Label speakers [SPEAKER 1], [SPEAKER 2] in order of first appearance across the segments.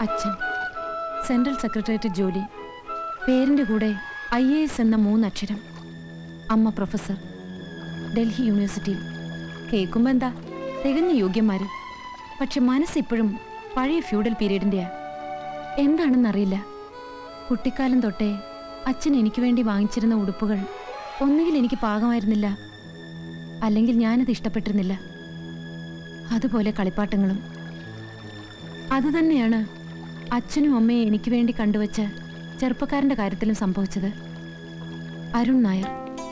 [SPEAKER 1] അച്ഛൻ central secretariat ജോലി പേരിന്റെ കൂടെ ഐ എ എസ് എന്ന മൂന്നക്ഷരം അമ്മ പ്രൊഫസർ ഡൽഹി യൂണിവേഴ്സിറ്റിയിൽ കേൾക്കുമ്പോ എന്താ തികഞ്ഞ യോഗ്യന്മാര് പക്ഷെ മനസ്സിപ്പോഴും പഴയ ഫ്യൂഡൽ പീരീഡിന്റെയാ എന്താണെന്നറിയില്ല കുട്ടിക്കാലം തൊട്ടേ അച്ഛൻ എനിക്ക് വേണ്ടി വാങ്ങിച്ചിരുന്ന ഉടുപ്പുകൾ ഒന്നുകിൽ എനിക്ക് പാകമായിരുന്നില്ല അല്ലെങ്കിൽ ഞാനത് ഇഷ്ടപ്പെട്ടിരുന്നില്ല അതുപോലെ കളിപ്പാട്ടങ്ങളും അതുതന്നെയാണ് അച്ഛനും അമ്മയും എനിക്ക് വേണ്ടി കണ്ടുവച്ച ചെറുപ്പക്കാരന്റെ കാര്യത്തിലും സംഭവിച്ചത് അരുൺ നായർ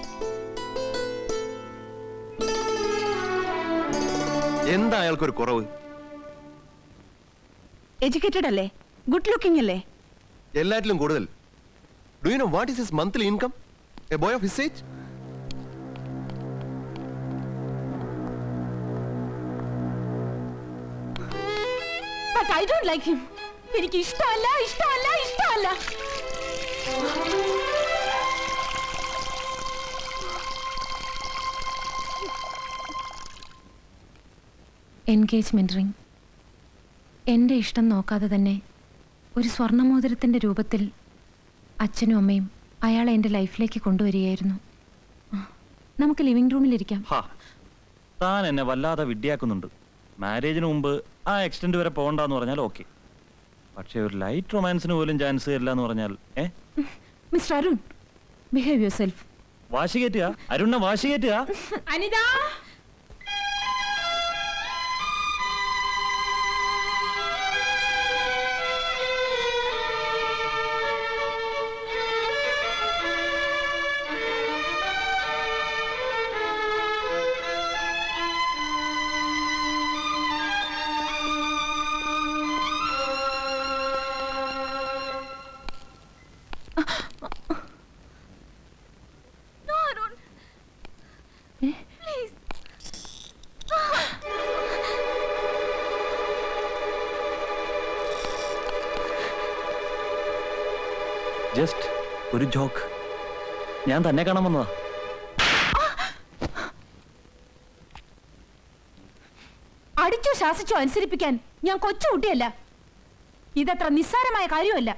[SPEAKER 2] എന്താ അയാൾക്കൊരു കുറവ്
[SPEAKER 3] എഡ്യൂക്കേറ്റഡ് അല്ലേ ഗുഡ് ലുക്കിംഗ് അല്ലേ
[SPEAKER 2] എല്ലാറ്റിലും കൂടുതൽ do you know what is his monthly income a boy of his age
[SPEAKER 1] but I don't like him എനിക്ക് ഇഷ്ടമല്ല ഇഷ്ടമല്ല ഇഷ്ടമല്ല എൻഗേജ്മെന്റ് റിംഗ് എൻ്റെ ഇഷ്ടം നോക്കാതെ തന്നെ ഒരു സ്വർണ്ണമോതിരത്തിൻ്റെ രൂപത്തിൽ അച്ഛനും അമ്മയും അയാളെ എൻ്റെ ലൈഫിലേക്ക് കൊണ്ടുവരികയായിരുന്നു ആ, നമുക്ക് ലിവിംഗ് റൂമിലിരിക്കാം
[SPEAKER 4] ഹാ താൻ എന്നെ വല്ലാതെ വിഡ്ഢിയാക്കുന്നുണ്ട് മാരേജിന് മുമ്പ് ആ എക്സ്റ്റെൻഡ് വരെ പോകണ്ടെന്ന് പറഞ്ഞാൽ ഓക്കെ പക്ഷേ ഒരു ലൈറ്റ് റൊമാൻസിന് പോലും ചാൻസ് തരില്ല എന്ന് പറഞ്ഞാൽ ഏ
[SPEAKER 1] mister Arun behave yourself
[SPEAKER 4] വാശി കയറ്റുക അരുണ്ണ വാശി കയറ്റുക
[SPEAKER 1] അനിത
[SPEAKER 4] ജസ്റ്റ് ഒരു ജോക്ക് ഞാൻ തന്നെ കാണാൻ വന്നതാ
[SPEAKER 1] അടിച്ചോ ശാസിച്ചോ അനുസരിപ്പിക്കാൻ ഞാൻ കൊച്ചുകുട്ടിയല്ല ഇതത്ര നിസ്സാരമായ കാര്യമല്ല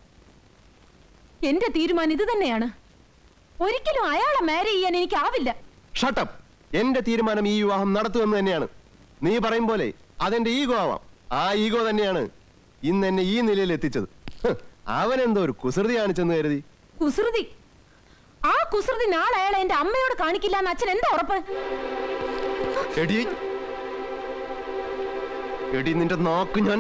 [SPEAKER 1] എന്റെ തീരുമാനം ഇത് തന്നെയാണ് ഒരിക്കലും അയാളെ മാരി ചെയ്യാൻ എനിക്കാവില്ല
[SPEAKER 2] ഷട്ടപ്പ് എന്റെ തീരുമാനം ഈ വിവാഹം നടത്തുമെന്ന് തന്നെയാണ് നീ പറയും പോലെ അതെന്റെ ഈഗോ ആവാം ആ ഈഗോ തന്നെയാണ് ഇന്ന് എന്നെ ഈ നിലയിൽ എത്തിച്ചത് ഹ്, അവനെന്തോ ഒരു കുസൃതി കാണിച്ചെന്ന് കരുതി
[SPEAKER 1] കുസൃതി ആ കുസൃതി നാളെ അയാളെ എന്റെ അമ്മയോട് കാണിക്കില്ല എന്ന് അച്ഛൻ എന്താ ഉറപ്പ്
[SPEAKER 2] എടി എടി നിന്റെ നോക്ക് ഞാൻ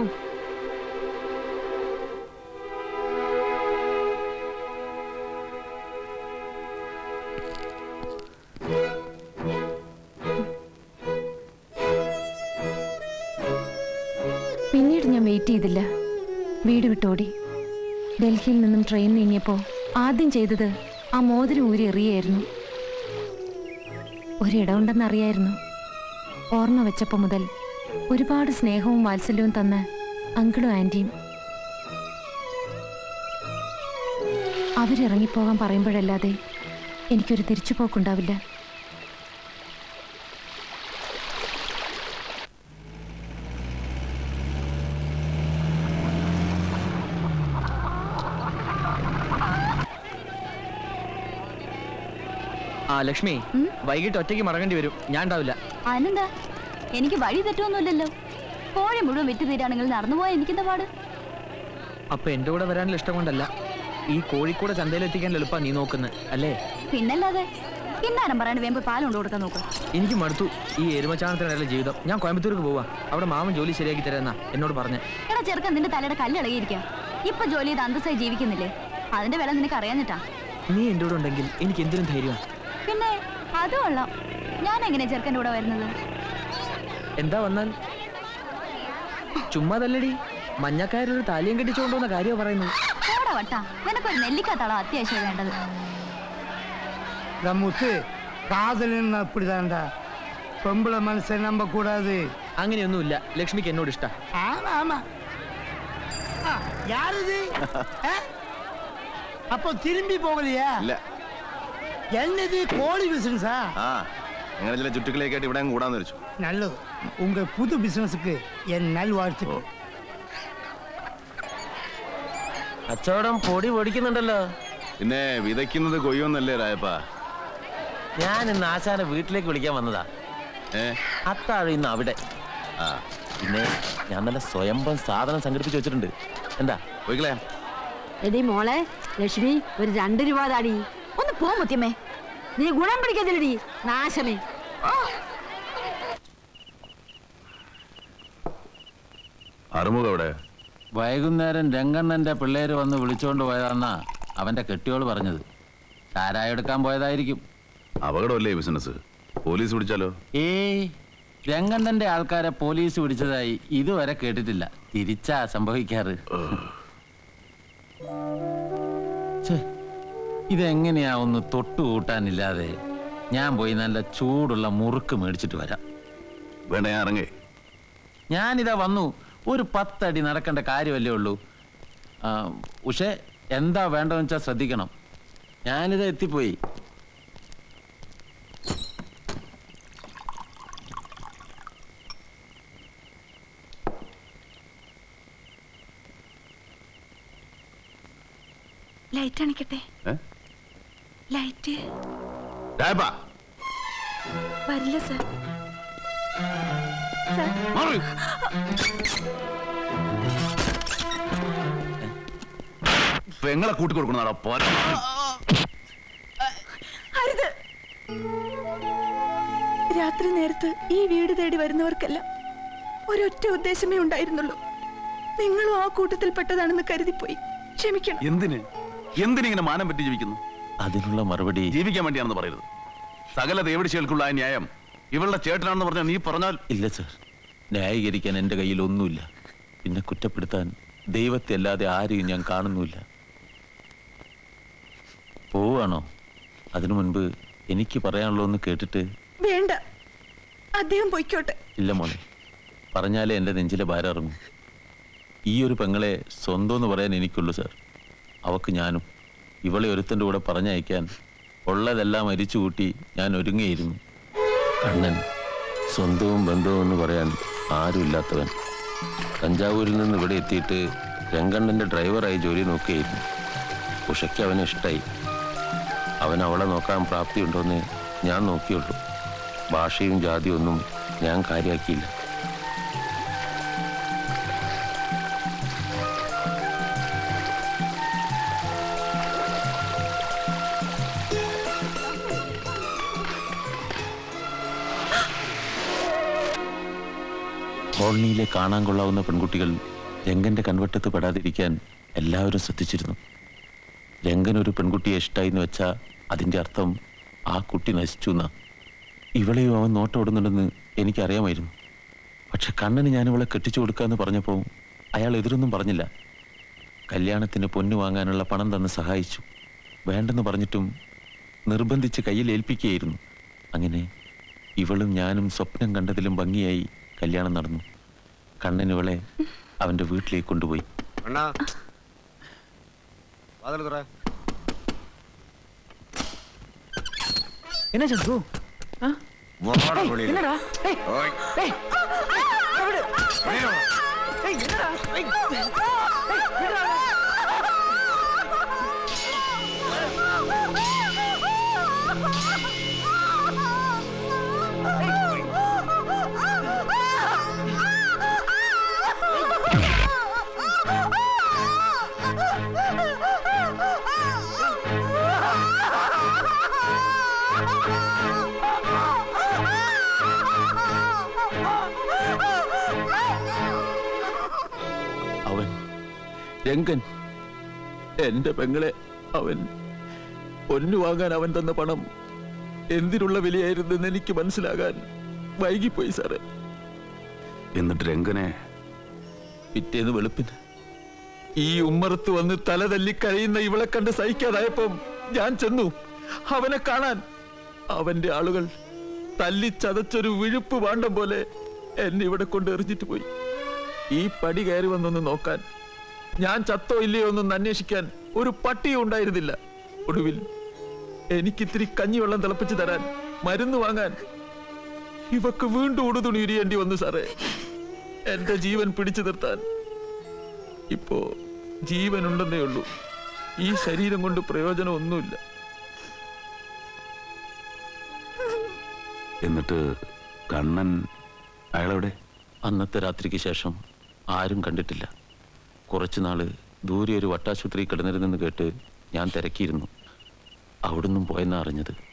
[SPEAKER 1] പിന്നീട് ഞാൻ വെയിറ്റ് ചെയ്തില്ല വീട് വിട്ടോടി ഡൽഹിയിൽ നിന്നും ട്രെയിൻ നീങ്ങിയപ്പോൾ ആദ്യം ചെയ്തത് ആ മോതിരം ഊരി എറിയായിരുന്നു ഒരിടമുണ്ടെന്നറിയായിരുന്നു ഓർമ്മ വെച്ചപ്പോൾ മുതൽ ഒരുപാട് സ്നേഹവും വാത്സല്യവും തന്ന അങ്കിളും ആൻറ്റിയും അവരിറങ്ങിപ്പോകാൻ പറയുമ്പോഴല്ലാതെ എനിക്കൊരു തിരിച്ചുപോക്കുണ്ടാവില്ല
[SPEAKER 5] ആ ലക്ഷ്മി വൈകിട്ട് ഒറ്റയ്ക്ക് മടങ്ങേണ്ടി വരും ഞാൻ ഉണ്ടാവില്ല
[SPEAKER 6] അതിനെന്താ എനിക്ക് വഴി തെറ്റൊന്നുമില്ലല്ലോ കോഴി മുഴുവൻ വിറ്റ് തീരാണെങ്കിൽ നടന്നു പോയാൽ എനിക്കെന്താ പാട്
[SPEAKER 5] അപ്പൊ എന്റെ കൂടെ വരാനുള്ള ഇഷ്ടം കൊണ്ടല്ല ഈ കോഴിക്കോട് ചന്തയിലെത്തിക്കാൻ എളുപ്പാ നീ നോക്കുന്നത് അല്ലേ
[SPEAKER 6] പിന്നല്ലാതെ കിന്നാരം പറയാണ്ട് വേമ്പ് പാൽ കൊണ്ട് കൊടുക്കാൻ നോക്കും
[SPEAKER 5] എനിക്ക് മടുത്തു ഈ എരുമച്ചാണത്തിനിടയിലെ ജീവിതം ഞാൻ കോയമ്പത്തൂർക്ക് പോവാ അവിടെ മാമൻ ജോലി ശരിയാക്കി തരാന്നാ എന്നോട് പറഞ്ഞേ
[SPEAKER 6] എടാ ചെറുക്കൻ നിന്റെ തലയുടെ കല്ലിളകിയിരിക്കാം ഇപ്പൊ ജോലി ചെയ്ത് അന്തസ്സായി ജീവിക്കുന്നില്ലേ അതിന്റെ വില നിനക്ക് അറിയാഞ്ഞിട്ടാ
[SPEAKER 5] നീ എൻ്റെ കൂടെ ഉണ്ടെങ്കിൽ എനിക്ക് എന്തിനും ധൈര്യമാണ്
[SPEAKER 6] പിന്നെ അത് കൊള്ളാം ഞാൻ എങ്ങനെ ചെറുക്കൻ്റെ കൂടെ വരുന്നത്
[SPEAKER 5] എന്താ വന്നാൽ ചുമ്മാ തല്ലടി മഞ്ഞക്കാരൊരു താലിയും കെട്ടിച്ചുകൊണ്ടുവന്ന കാര്യമാണ് പറയുന്നത്
[SPEAKER 6] പോടാ വട്ടാ നിനക്കൊരു നെല്ലിക്കാത്തള അത്യാവശ്യം വേണ്ടത്
[SPEAKER 7] முத்து காதலின்னு அப்படிதான்டா பொம்பளை மனசை நம்ப கூடாது
[SPEAKER 5] അങ്ങനെയൊന്നുമില്ല ലക്ഷ്മിക്ക് എന്നോട് ഇഷ്ട
[SPEAKER 7] ஆமா ஆமா ஆ, யார் இது ஆ? அப்போ திரும்பி போகலையா
[SPEAKER 2] ഇല്ല
[SPEAKER 7] என்னது கோழி பிசினஸா
[SPEAKER 2] ആ അങ്ങനെ ചില ചുറ്റുക്കളിലേക്കായിട്ട് ഇവിടെ അങ്ങ് കൂടാന്ന് വെച്ചു
[SPEAKER 7] நல்லது உங்க புது பிசினஸுக்கு என் நல்வாழ்த்துக்கள்
[SPEAKER 8] കച്ചവടം പൊടി പൊടിക്കുന്നുണ്ടല്ലോ
[SPEAKER 9] പിന്നെ വിതയ്ക്കുന്നത് കൊയ്യൊന്നല്ലേ രായപ്പ
[SPEAKER 8] ഞാൻ ഇന്ന് ആശാനെ വീട്ടിലേക്ക് വിളിക്കാൻ വന്നതാ
[SPEAKER 9] ഏ
[SPEAKER 8] അത്താഴം ഇന്ന് അവിടെ
[SPEAKER 9] ആ
[SPEAKER 8] പിന്നെ ഞാൻ നല്ല സ്വയംഭം സാധനം സംഘടിപ്പിച്ച് വെച്ചിട്ടുണ്ട് എന്താ
[SPEAKER 9] പോയിക്കളെ
[SPEAKER 10] എടി മോളെ ലക്ഷ്മി ഒരു രണ്ട് രൂപ താടി
[SPEAKER 6] ഒന്ന് പോ മുത്തിയമ്മേ
[SPEAKER 10] നീ ഗുണം പിടിക്കത്തില്ലടി നാശമേ
[SPEAKER 9] അറുമുഖം അവിടെ
[SPEAKER 11] വൈകുന്നേരം രംഗണ്ണന്റെ പിള്ളേര് വന്ന് വിളിച്ചോണ്ട് പോയതാന്നാ അവന്റെ കെട്ടിയോള് പറഞ്ഞത് ചാരായ എടുക്കാൻ പോയതായിരിക്കും
[SPEAKER 9] അപകടമല്ലേ ഈ ബിസിനസ് പോലീസ് പിടിച്ചാലോ
[SPEAKER 11] ഏയ് രംഗണ്ണന്റെ ആൾക്കാരെ പോലീസ് പിടിച്ചതായി ഇതുവരെ കേട്ടിട്ടില്ല തിരിച്ചാ സംഭവിക്കാറ് ഛെ, ഇതെങ്ങനെയാ ഒന്ന് തൊട്ടുകൂട്ടാനില്ലാതെ ഞാൻ പോയി നല്ല ചൂടുള്ള മുറുക്ക് മേടിച്ചിട്ട് വരാം
[SPEAKER 9] വേണേ ഇറങ്ങേ
[SPEAKER 11] ഞാനിതാ വന്നു ഒരു പത്തടി നടക്കേണ്ട കാര്യമല്ലേ ഉള്ളൂ ആ, ഉഷേ എന്താ വേണ്ടതെന്ന് വെച്ചാൽ ശ്രദ്ധിക്കണം ഞാനിത് എത്തിപ്പോയി
[SPEAKER 3] ലൈറ്റ് അണിക്കട്ടെ
[SPEAKER 9] ഏ?
[SPEAKER 3] ലൈറ്റ്
[SPEAKER 9] രായപ്പ
[SPEAKER 3] വരില്ല സർ സർ
[SPEAKER 9] മാറി പെങ്ങളെ കൂട്ടി കൊടുക്കണതാടാ പോരാ
[SPEAKER 3] അരുത് രാത്രി നേരത്ത് ഈ വീട് തേടി വരുന്നവർക്കെല്ലാം ഒരൊറ്റ ഉദ്ദേശമേ ഉണ്ടായിരുന്നുള്ളൂ നിങ്ങളും ആ കൂട്ടത്തിൽപ്പെട്ടതാണെന്ന് കരുതിപ്പോയി ക്ഷമിക്കണം
[SPEAKER 9] എന്തിന് എന്തിനിങ്ങനെ മാനം പറ്റി ജീവിക്കുന്നു
[SPEAKER 8] അതിനുള്ള മറുപടി
[SPEAKER 9] ജീവിക്കാൻ വേണ്ടിയാണെന്ന് പറയരുത് സകല ദേവടിശകൾക്കുള്ള ആ ന്യായം ഇവളുടെ ചേട്ടനാണെന്ന് പറഞ്ഞാൽ നീ പറഞ്ഞാൽ
[SPEAKER 8] ഇല്ല സർ ന്യായീകരിക്കാൻ എൻ്റെ കയ്യിൽ ഒന്നുമില്ല പിന്നെ കുറ്റപ്പെടുത്താൻ ദൈവത്തെ അല്ലാതെ ആരെയും ഞാൻ കാണുന്നുമില്ല പോവാണോ അതിനു മുൻപ് എനിക്ക് പറയാനുള്ളൂ ഒന്ന് കേട്ടിട്ട്
[SPEAKER 3] വേണ്ട അദ്ദേഹം പൊയ്ക്കോട്ടെ
[SPEAKER 8] ഇല്ല മോനെ പറഞ്ഞാലേ എൻ്റെ നെഞ്ചിലെ ഭാരം ഇറങ്ങും ഈ ഒരു പെങ്ങളെ സ്വന്തം എന്ന് പറയാൻ എനിക്കുള്ളൂ സാർ അവക്ക് ഞാനും ഇവളെ ഒരുത്തൻ്റെ കൂടെ പറഞ്ഞയക്കാൻ ഉള്ളതെല്ലാം അരിച്ചു കൂട്ടി ഞാൻ ഒരുങ്ങിയിരുന്നു കണ്ണൻ സ്വന്തവും ബന്ധവും എന്ന് പറയാൻ ആരുമില്ലാത്തവൻ തഞ്ചാവൂരിൽ നിന്ന് ഇവിടെ എത്തിയിട്ട് രംഗണ്ണൻ്റെ ഡ്രൈവറായി ജോലി നോക്കിയായിരുന്നു ഉഷയ്ക്ക് അവനെ ഇഷ്ടമായി അവൻ അവളെ നോക്കാൻ പ്രാപ്തിയുണ്ടോയെന്ന് ഞാൻ നോക്കിയുള്ളൂ ഭാഷയും ജാതിയും ഒന്നും ഞാൻ കാര്യമാക്കിയില്ല കോളനിയിലെ കാണാൻ കൊള്ളാവുന്ന പെൺകുട്ടികൾ രംഗന്റെ കൺവട്ടത്ത് പെടാതിരിക്കാൻ എല്ലാവരും ശ്രദ്ധിച്ചിരുന്നു രംഗൻ ഒരു പെൺകുട്ടിയെ ഇഷ്ടമായി എന്ന് വെച്ചാൽ അതിൻ്റെ അർത്ഥം ആ കുട്ടി നശിച്ചു എന്നാ ഇവളെയും അവൻ നോട്ടോടുന്നുണ്ടെന്ന് എനിക്കറിയാമായിരുന്നു പക്ഷെ കണ്ണന് ഞാൻ ഇവളെ കെട്ടിച്ചു കൊടുക്കാന്ന് പറഞ്ഞപ്പോൾ അയാൾ എതിരൊന്നും പറഞ്ഞില്ല കല്യാണത്തിന് പൊന്നു വാങ്ങാനുള്ള പണം തന്ന് സഹായിച്ചു വേണ്ടെന്ന് പറഞ്ഞിട്ടും നിർബന്ധിച്ച് കയ്യിൽ ഏൽപ്പിക്കുകയായിരുന്നു അങ്ങനെ ഇവളും ഞാനും സ്വപ്നം കണ്ടതിലും ഭംഗിയായി കല്യാണം നടന്നു കണ്ണൻ ഇവളെ അവൻ്റെ വീട്ടിലേക്ക് കൊണ്ടുപോയി
[SPEAKER 12] അണ്ണാ വാതിൽ തുറ
[SPEAKER 5] എന്നാ ചന്തു ആ?
[SPEAKER 12] വാടാ
[SPEAKER 5] ഏയ്,
[SPEAKER 12] വെളിയിൽ.
[SPEAKER 5] എന്നടാ? ഏയ്,
[SPEAKER 12] ഓയ്.
[SPEAKER 5] ഏയ്, എവിടെ? ഏയ്, എന്നടാ? ഏയ്, ഏയ്, വിടടാ.
[SPEAKER 8] അവൻ രംഗൻ എന്റെ പെങ്ങളെ അവൻ പൊന്നു വാങ്ങാൻ അവൻ തന്ന പണം എന്തിനുള്ള വിലയായിരുന്നെന്ന് എനിക്ക് മനസ്സിലാകാൻ വൈകിപ്പോയി സാറേ
[SPEAKER 9] എന്നിട്ട് രംഗനെ
[SPEAKER 8] പിറ്റേന്ന് വെളുപ്പിന് ഈ ഉമ്മറത്ത് വന്ന് തല തല്ലി കഴിയുന്ന ഇവളെ കണ്ട് സഹിക്കാതായപ്പം ഞാൻ ചെന്നു അവനെ കാണാൻ അവന്റെ ആളുകൾ തല്ലി ചതച്ചൊരു വിഴുപ്പ് പാണ്ഡം പോലെ എന്നെ ഇവിടെ കൊണ്ട് എറിഞ്ഞിട്ട് പോയി ഈ പടി കയറി വന്നൊന്ന് നോക്കാൻ ഞാൻ ചത്തോ ഇല്ലയോ എന്നൊന്ന് അന്വേഷിക്കാൻ ഒരു പട്ടിയും ഉണ്ടായിരുന്നില്ല ഒടുവിൽ എനിക്കിത്തിരി കഞ്ഞിവെള്ളം തിളപ്പിച്ച് തരാൻ മരുന്ന് വാങ്ങാൻ ഇവക്ക് വീണ്ടും ഉടുതുണി ഉരിയേണ്ടി വന്നു സാറേ എന്റെ ജീവൻ പിടിച്ചു നിർത്താൻ ഇപ്പോ
[SPEAKER 11] ജീവനുണ്ടെന്നേ ഉള്ളൂ ഈ ശരീരം കൊണ്ട് പ്രയോജനമൊന്നുമില്ല
[SPEAKER 9] എന്നിട്ട് കണ്ണൻ അയാളെവിടെ
[SPEAKER 8] അന്നത്തെ രാത്രിക്ക് ശേഷം ആരും കണ്ടിട്ടില്ല കുറച്ചു നാള് ദൂരെ ഒരു വട്ടാശുപത്രി കിടന്നിരുന്നെന്ന് കേട്ട് ഞാൻ തിരക്കിയിരുന്നു അവിടുന്നും പോയെന്നാ അറിഞ്ഞത്